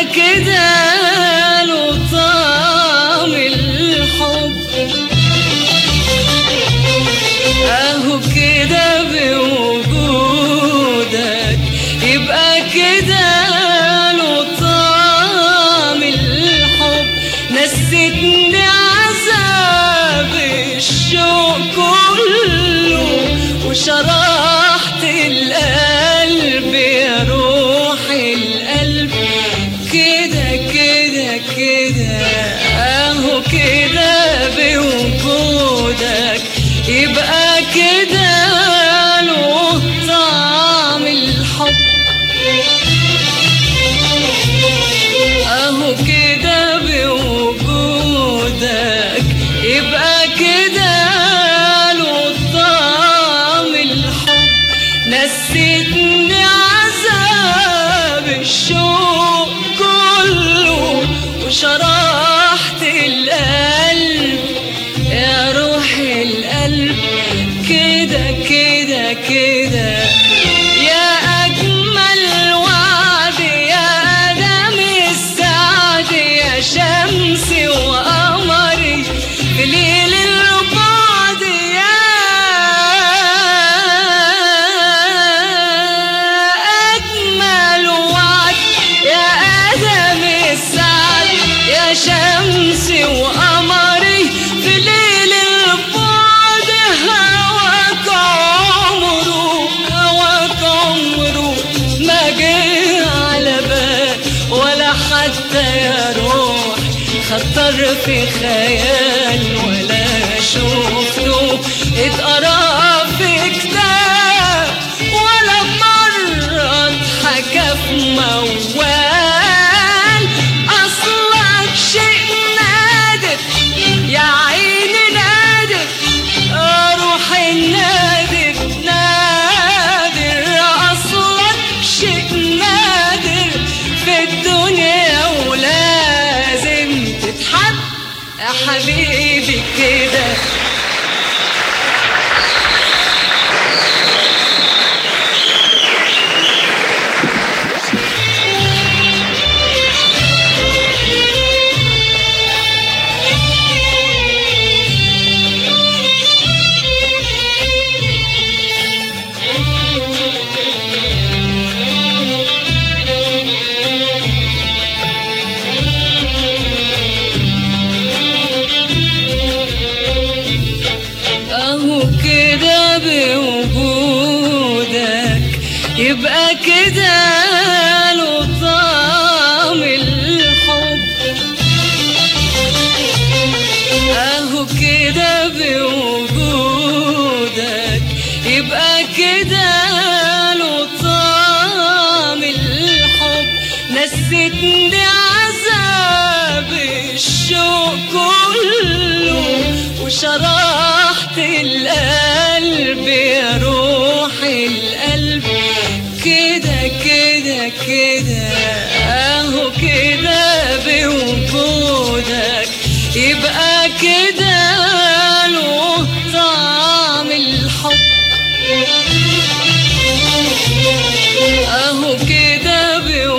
كده له طعم الحب اهو كده بوجودك يبقى كده له طعم الحب نسيتني عذاب الشوق كله وشرحت القلب يا روح القلب كده كده كده اهو كده بوجودك يبقى كده له طعم الحب اهو كده بوجودك يبقى كده له طعم الحب نسيتني عذاب الشوق كله وشرحت القلب يا روح القلب كده كده كده يا أجمل وعد يا آدم السعد يا شمسي وقمري في ليل البعد يا أجمل وعد يا آدم السعد يا شمسي وقمري في ليل البعد هواك عمره هواك عمره ما جه على بال ولا حتى يا روح خطر في خيال ولا شفته اتقرا في كتاب ولا مرة اتحكى في موال أصلك شيء نادر يا عيني نادر روح النادر نادر أصلك شيء نادر في الدنيا ولازم تتحب يا حبيبي كده اهو كده بوجودك يبقى كده له طعم الحب اهو كده بوجودك يبقى كده له طعم الحب نسيتني عذاب الشوق كله وشرحت القلب يا روح القلب كده كده كده اهو كده بوجودك يبقى كده له طعم الحب اهو كده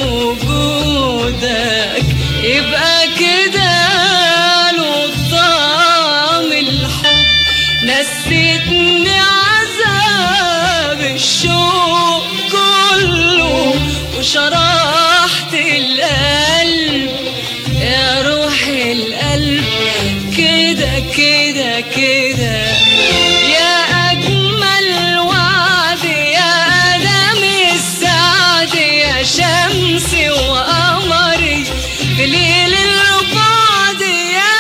بوجودك يبقى كده له طعم الحب نسيتني عذاب الشوق كله وشرحت القلب يا روح القلب كده كده كده يا أجمل وعد يا آدم السعد يا شمسي وقمري في ليل البعد يا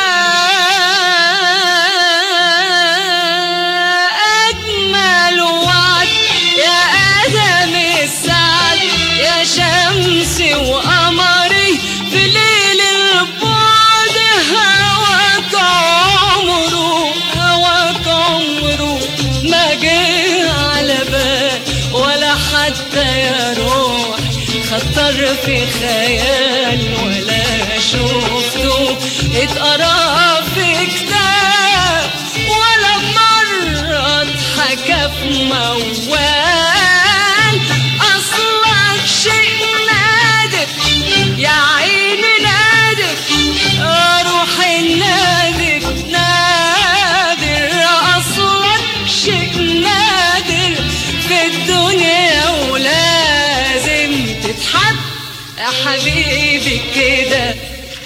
أجمل وعد يا آدم السعد يا شمسي وقمري في ليل البعد هواك عمره هواك عمره ما جه على بال ولا حتى يا روح خطر في خيال ولا شفته اتقرا في كتاب ولا مرة اتحكى في موال أصلك شيء نادر يا حبيبي كده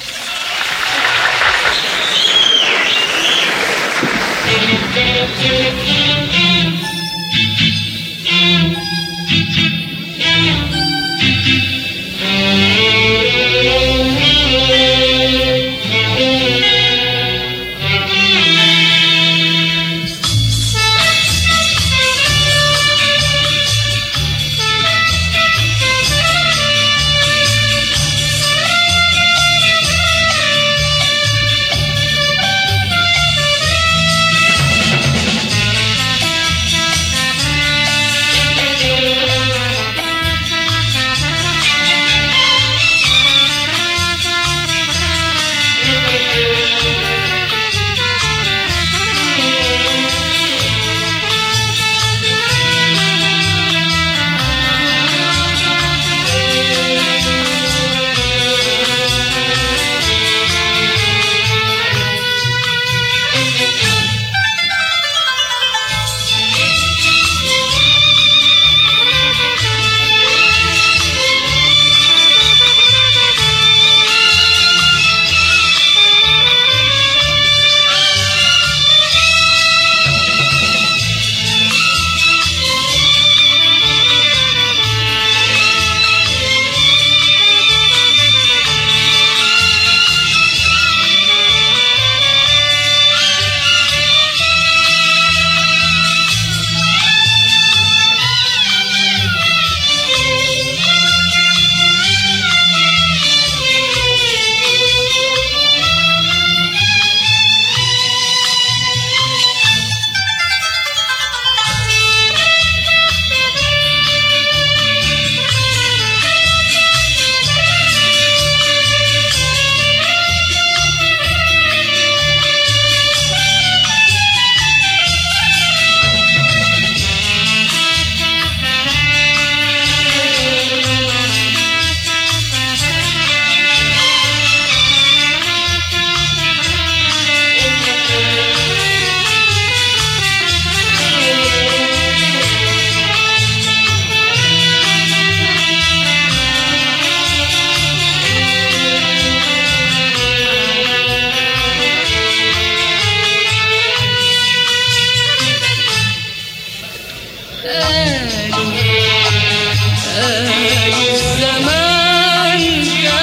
الزمان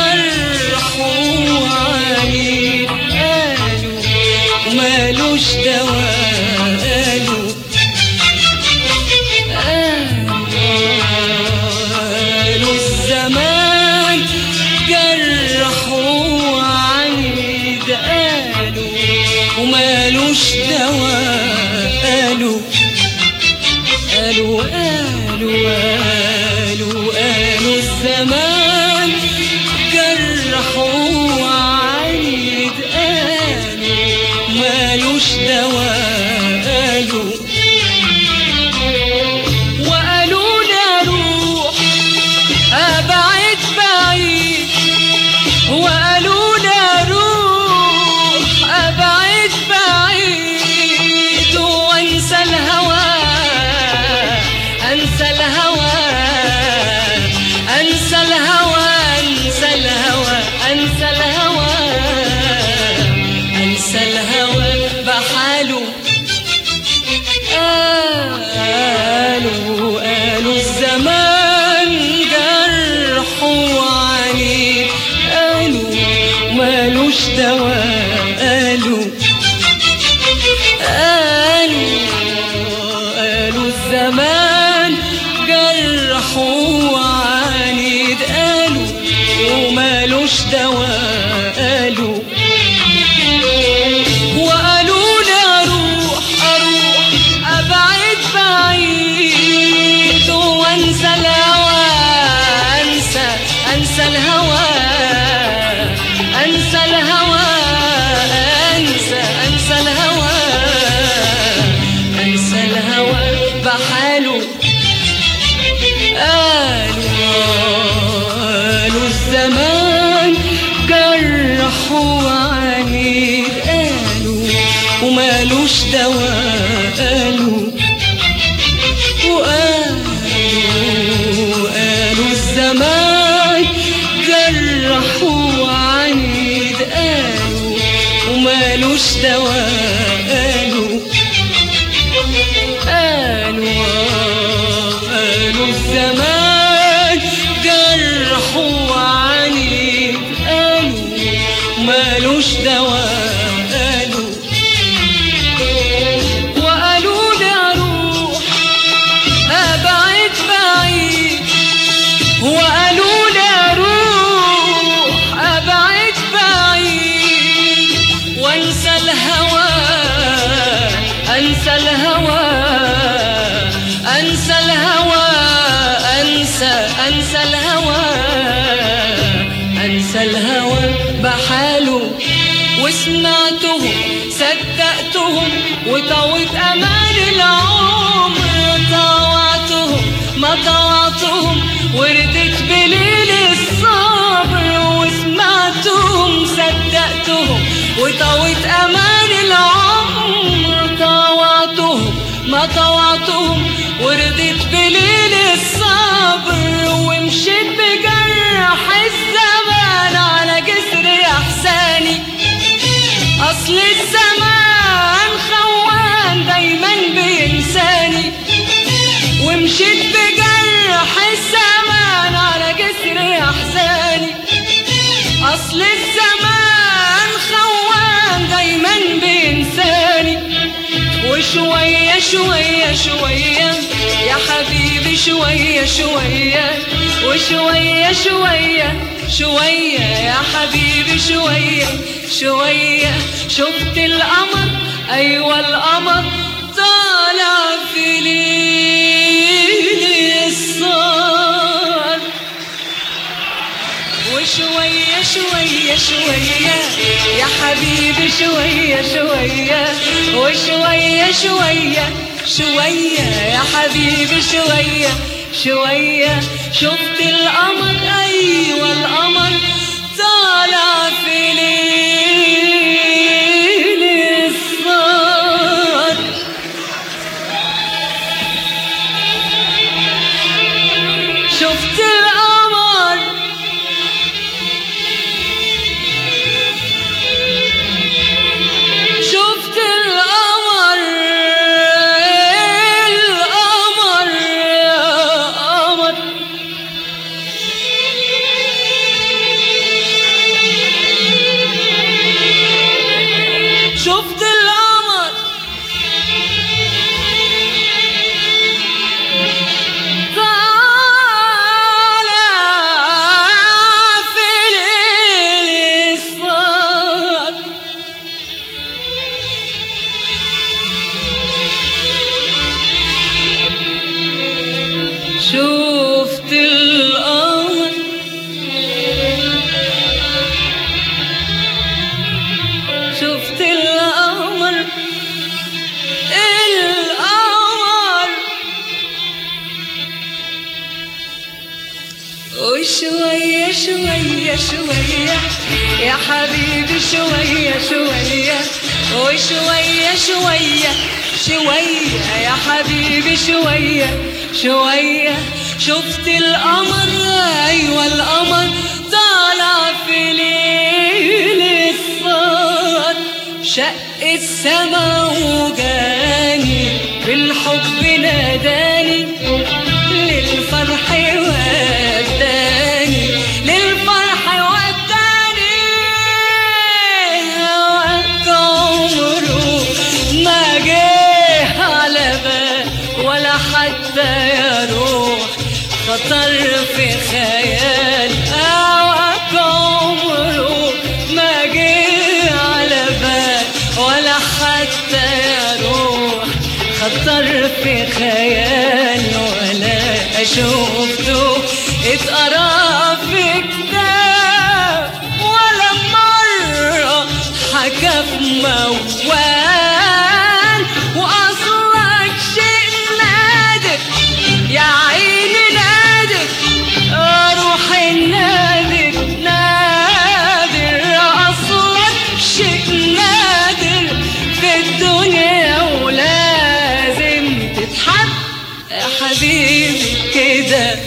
جرح وعنيد قالوا ومالوش دواء قالوا قالوا الزمان جرح وعنيد قالوا ومالوش دواء قالوا قالوا قالوا قالوا قالوا الزمان جرح وعنيد قالوا مالوش دواء قالوا وقالوا لي اروح ابعد بعيد وقالوا لي اروح ابعد بعيد وانسى الهوى انسى الهوى انسى الهوى انسى الهوى انسى الهوى انسى الهوى بحاله قالوا قالوا الزمان جرح وعنيد قالوا مالوش دواء قالوا قالوا قالوا الزمان جرح وعنيد قالوا ومالوش دواء قالوا وقالوا لي اروح اروح ابعد بعيد وانسى الهوى انسى انسى الهوى انسى الهوى انسى انسى الهوى انسى الهوى بحاله قالوا قالوا الزمان جرح وعنيد قالوا ومالوش دواء قالوا وقالوا قالوا الزمان جرح أنسى الهوى أنسى الهوى أنسى أنسى الهوى أنسى الهوى بحاله وسمعتهم صدقتهم وطوت أمان العمر طوعتهم ما طوعتهم وردت بليل الصبر وسمعتهم صدقتهم وطوت أمان العمر طوعتهم ما طوعتهم وردت بليل الصبر ومشيت بجرح الزمان على جسر أحساني أصل الزمان خوان دايما بينساني ومشيت بجرح الزمان على جسر أحزاني أصل الزمان خوان دايما بينساني وشوية شوية شوية يا حبيبي شوية شوية وشوية شوية شوية يا حبيبي شوية شوية شفت القمر أيوة القمر طالع في ليل الصال وشوية شوية شوية يا حبيبي شوية شوية وشوية شوية شوية يا حبيبي شوية شوية شفت القمر أيوة القمر طالع في ليل الصال شفت القمر شفت القمر القمر قمر شفت القمر طالع في ليل الصال شفت القمر شفت القمر القمر وشوية شوية شوية يا حبيبي شوية شوية وشوية شوية شوية يا حبيبي شوية شوية شفت القمر أيوة القمر طالع في ليل الصاد شق السما وجاني بالحب ناداني للفرح وداني للفرح وداني هواك عمره ما جه على بال ولا حتى يروح خطر في خيال هواك عمره ما جه على بال ولا حتى يروح خطر في خيالي ولا شفته اتقرا في كتاب ولا مرة حكى في موال وأصلك شيء نادر يا عيني نادر روحي نادر نادر أصلك شيء نادر في الدنيا ولازم تتحب يا حبيبي كده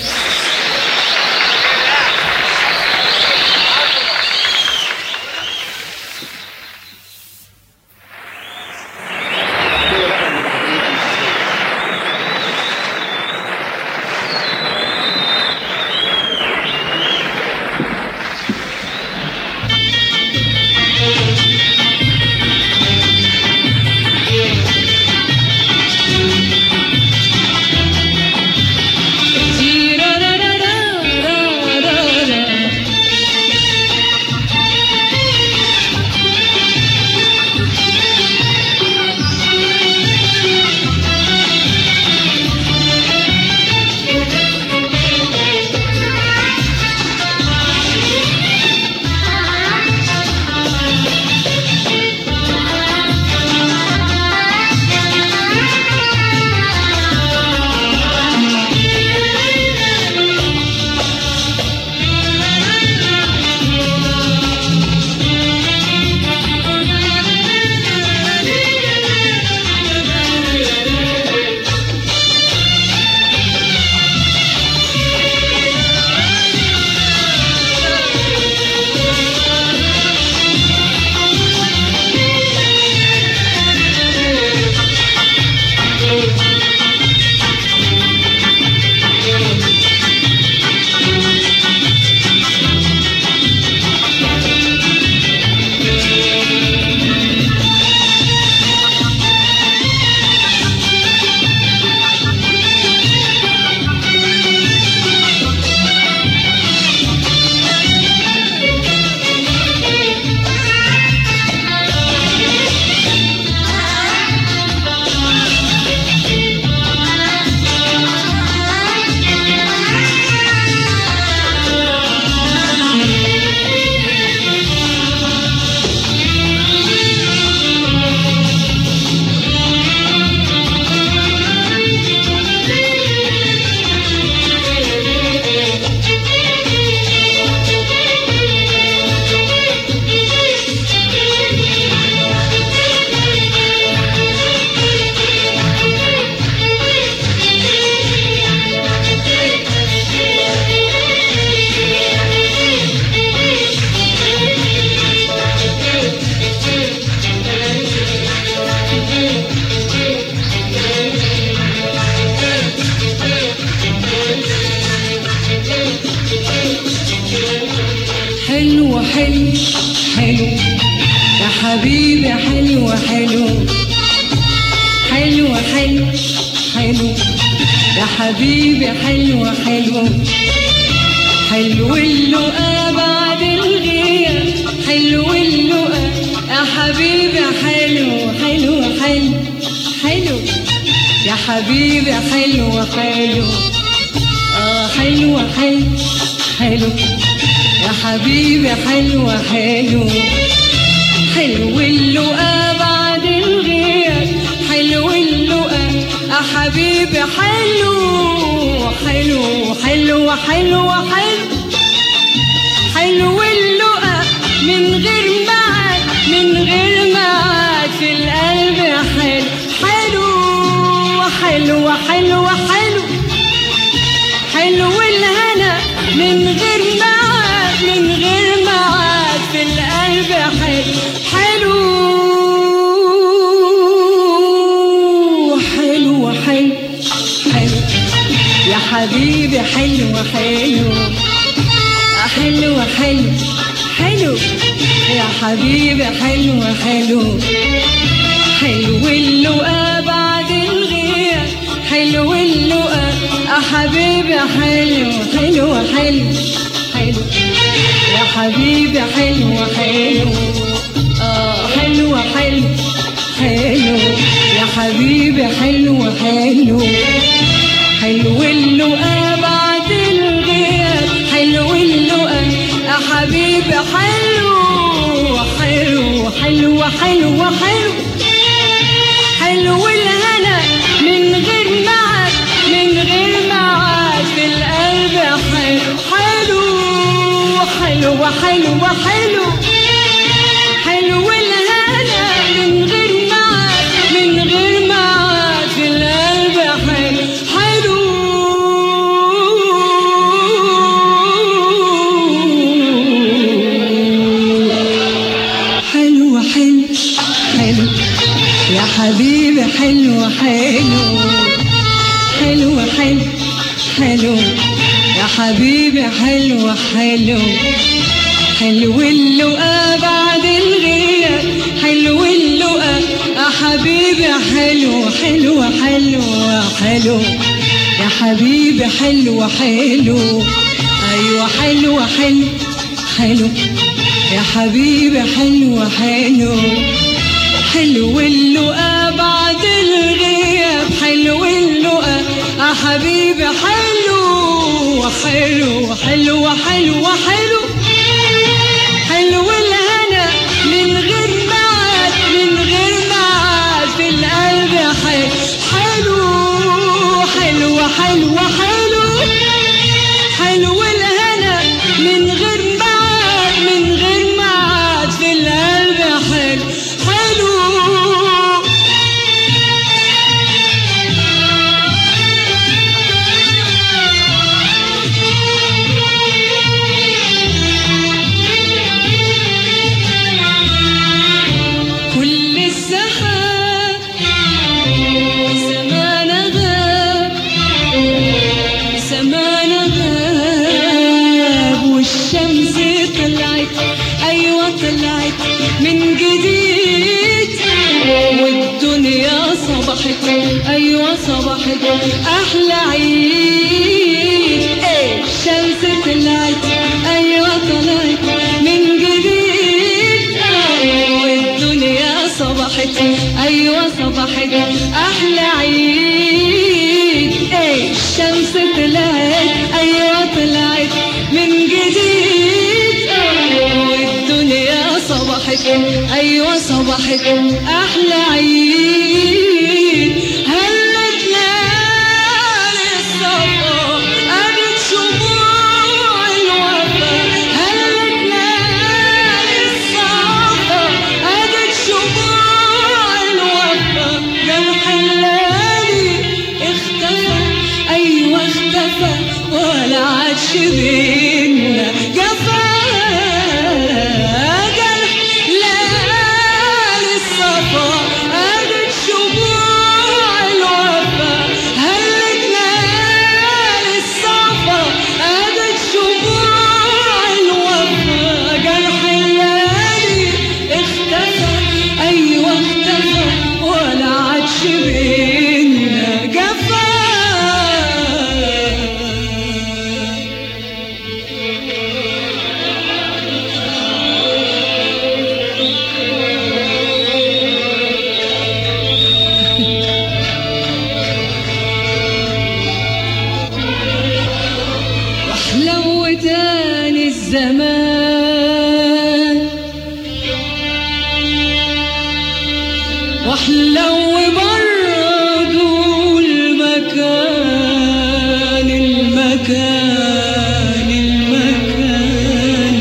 حلو حلو يا حبيبي حلو حلو حلو حلو حلو يا حبيبي حلو حلو حلو اللقا بعد الغياب حلو اللقا يا حبيبي حلو حلو حلو حلو يا حبيبي حلو حلو اه حلو حلو حلو يا حبيبي حلو حلو حلو اللقا بعد الغياب حلو اللقا يا حبيبي حلو حلو حلو حلو حلو حلو اللقا من غير معاد من غير معاد في القلب حلو حلو حلو حلو حلو حلو الهنا من غير معاد من غير معاد في القلب حلو حلو حلو حلو حلو يا حبيبي حلو حلو حلو حلو حلو يا حبيبي حلو حلو حلو اللقا بعد الغياب حلو اللقا يا حبيبي حلو حلو حلو حلو يا حبيبي حلو حلو اه حلو حلو حلو يا حبيبي حلو حلو حلو اللقا بعد الغياب حلو اللقا يا حبيبي حلو حلو حلو حلو حلو حلو الهنا من غير معاد من غير معاد في القلب حلو حلو حلو حلو حلو حلو الهنا من غير معاد من غير معاد في القلب حلو حلو حلو حلو حلو يا حبيبي حلو حلو حلو حلو حلو يا حبيبي حلو حلو حلو اللقا بعد الغياب حلو اللقا يا حبيبي حلو حلو حلو حلو يا حبيبي حلو حلو ايوه حلو حلو حلو يا حبيبي حلو حلو حلو اللقا بعد الغياب حلو اللقا يا حبيبي حلو حلو حلو حلو حلو حلو الهنا من غير معاد من غير معاد في القلب حلو حلو حلو حلو حلو الهنا من غير معاد من غير معاد في القلب حلو حلو كل السحاب زمان غاب زمان غاب والشمس طلعت ايوه طلعت من جديد والدنيا صبحت ايوه صبحت احلى عيد ايه الشمس طلعت ايوه طلعت من جديد والدنيا صبحت ايوه صبحت احلى عيد ايه الشمس طلعت ايوه طلعت من جديد والدنيا صبحت ايوه صبحت احلى عيد هلت ليالي الصبا قامت شموع الوفا هلت ليالي الصبا قامت شموع الوفا جرح الليالي اختفى ايوه اختفى ولا عادش بينا جفا جرح ليالي الصفا قامت واحلى وبرضو المكان المكان المكان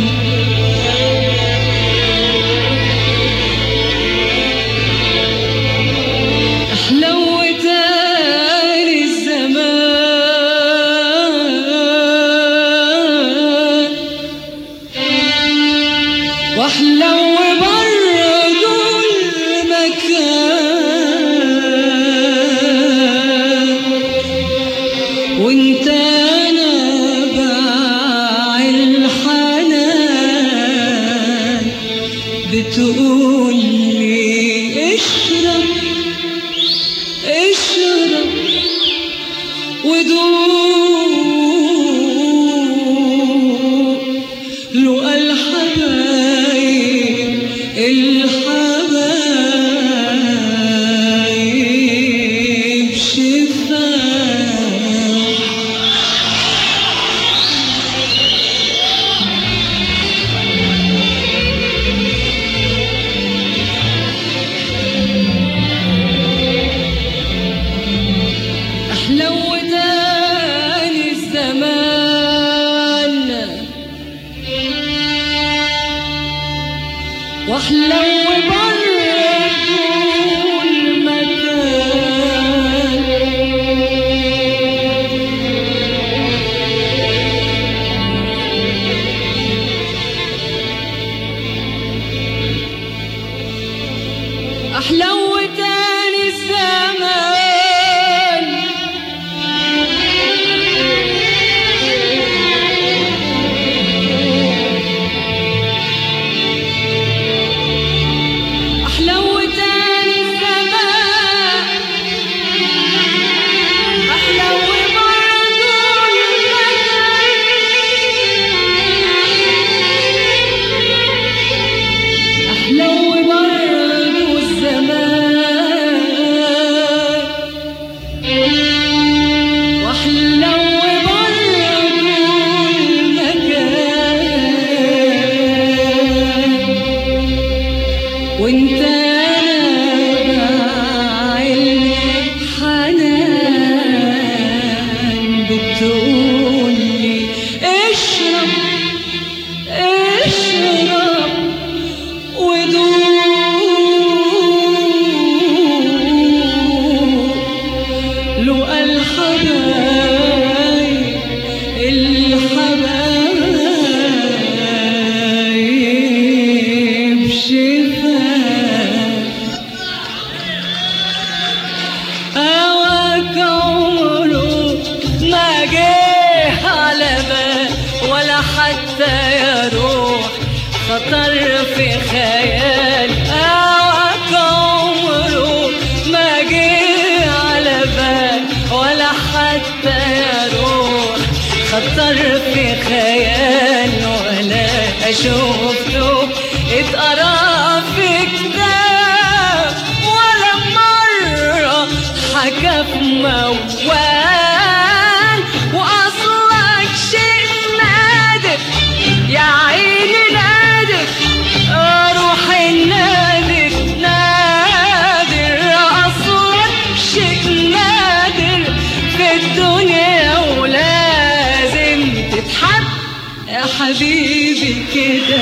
احلى وتاني الزمان واحلى وبرضو المكان وانت نبع الحنان بتقول لي اشرب اشرب ودوق لقى الحبايب الحبايب شفاء أحلى وداني الزمان واحلى وبرضو المكان أحلى وداني الزمان أحلى وداني الزمان أحلى وبرضو المكان أحلى وبرضو الزمان واحلى وبرضو المكان وانت نابع الحنان بتقولي اشرب اشرب ودوق لقى الحبايب الحبايب شفاء هواك عمره ما جه على بال ولا حتى يروح خطر في خيال هواك عمره ما جه على بال ولا حتى يروح خطر في خيال ولا شفته اتقرا في كتاب ولا مرة حكى في موال وأصلك شيء نادر يا عيني نادر روحي نادر نادر أصلك شيء نادر في الدنيا ولازم تتحب يا حبيبي كده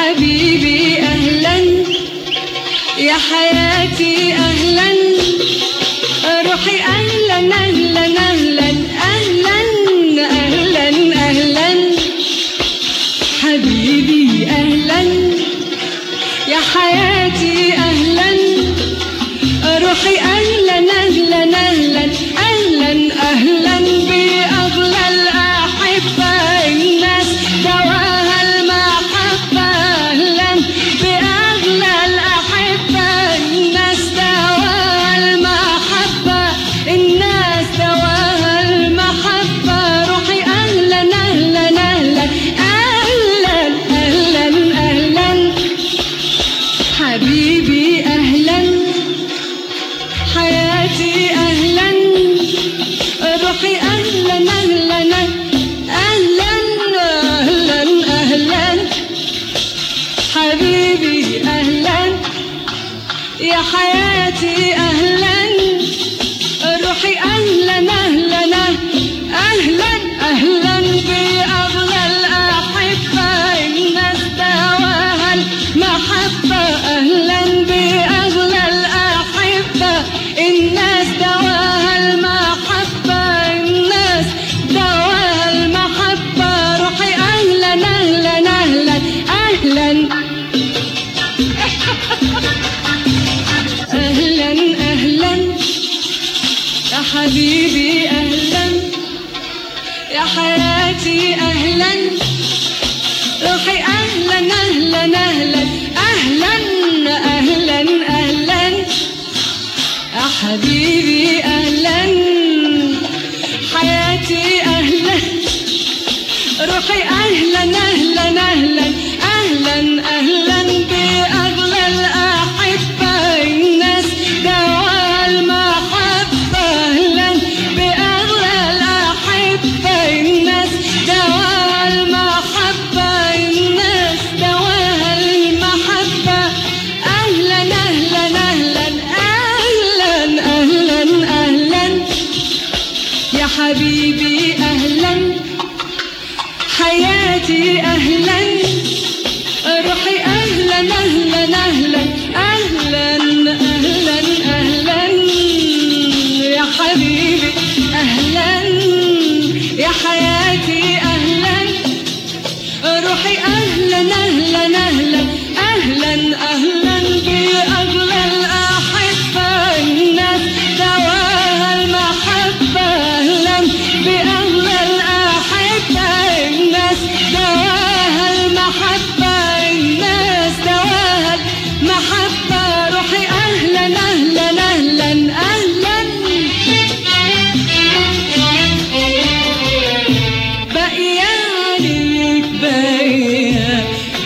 حبيبي أهلا يا حياتي أهلا روحي أهلا أهلا أهلا أهلا أهلا أهلا حبيبي أهلا يا حياتي أهلا روحي أهلا أهلا أهلا أهلا أهلا بأغلى الأحبة الناس دواها المحبة أهلا بأغلى الأحبة الناس دواها المحبة الناس دواها المحبة روحي أهلا أهلا أهلا أهلا أهلا أهلا حبيبي أهلا حياتي أهلا روحي أهلا أهلا أهلا أهلا أهلا حبيبي أهلا يا حياتي أهلا روحي أهلا أهلا أهلا أهلا بأغلى الأحبة الناس دواها المحبة أهلا بأغلى الأحبة الناس دواها المحبة الناس دواها المحبة روحي أهلا أهلا أهلا أهلا أهلا أهلا يا حبيبي أهلا يا حياتي أهلا روحي أهلا أهلا أهلا أهلا أهلا أهلا يا حبيبي أهلا حياتي أهلا روحي أهلا أهلا أهلا أهلا أهلا بأغلى الأحبة الناس دواها المحبة أهلا بأغلى الأحبة الناس دواها المحبة الناس دواها المحبة أهلا أهلا أهلا أهلا أهلا أهلا يا حبيبي أهلا حياتي أهلا روحي أهلا أهلا أهلا أهلا أهلا أهلا يا حبيبي أهلا يا حياتي أهلا روحي أهلا أهلا أهلا أهلا أهلا بأغلى الأحبة الناس دواها المحبة أهلا بأغلى الأحبة الناس دواها المحبة الناس دواها المحبة روحي أهلا أهلا أهلا أهلا باقية عليك باقية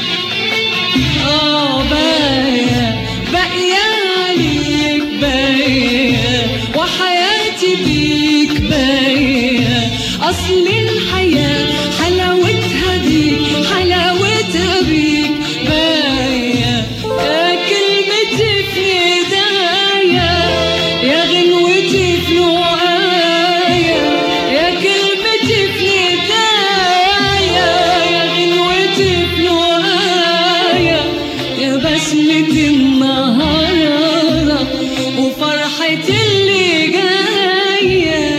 اه باقية باقية عليك باقية وحياتي بيك باقية أصل الحياة حلاوتها بيك حلاوتها بيك باقية يا كلمتي في ايديا يا غنوتي في نوايا يا كلمتي في ايديا يا غنوتي في نوايا يا بسمة النهاردة وفرحتي اللي جاية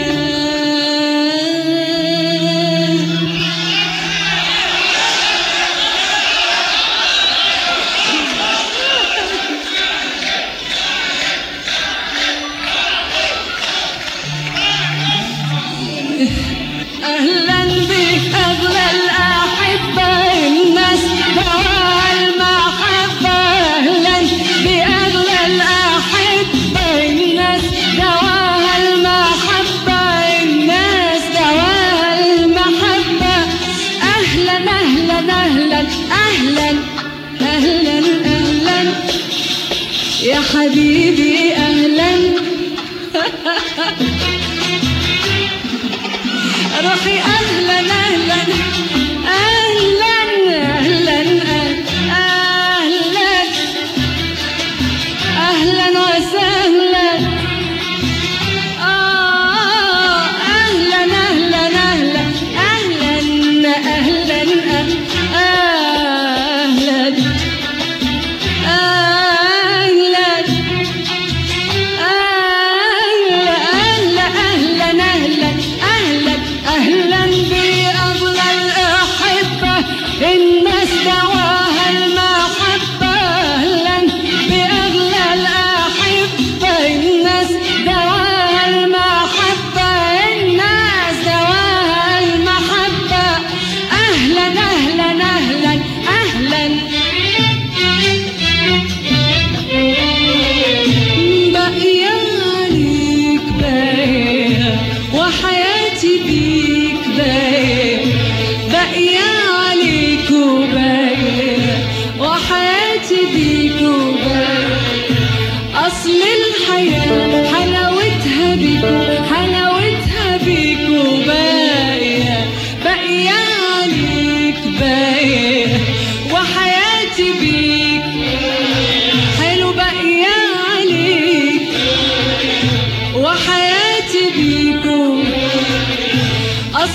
أهلا بك أغلى الأحبة الناس دواها المحبة أهلا بأغلى الأحبة الناس دواها المحبة الناس دواها المحبة أهلا أهلا أهلا أهلا أهلا أهلا يا حبيبي أهلا روحي أهلا أهلا أهلا أهلا أهلا أهلا وسهلا آه أهلا أهلا أهلا أهلا أهلا أهلا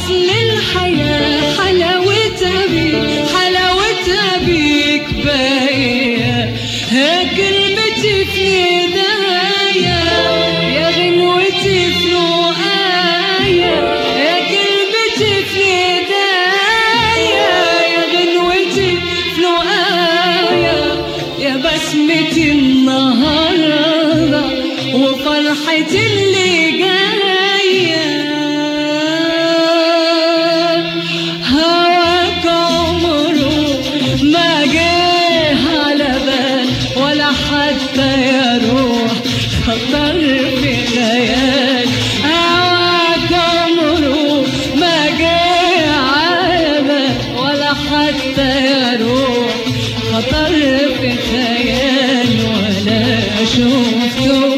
أصل الحياة حلاوتها بيك حلاوتها بيك باية ها كلمتي في ايديا يا غنوتي في رؤايا يا كلمتي في ايديا يا غنوتي في رؤايا يا بسمتي النهارده وفرحتي اللي جايه هواك عمره ما جه على بال ولا حتى يروح خطر في خيال هواك عمره ما جه على بال ولا حتى يروح خطر في خيال ولا شفته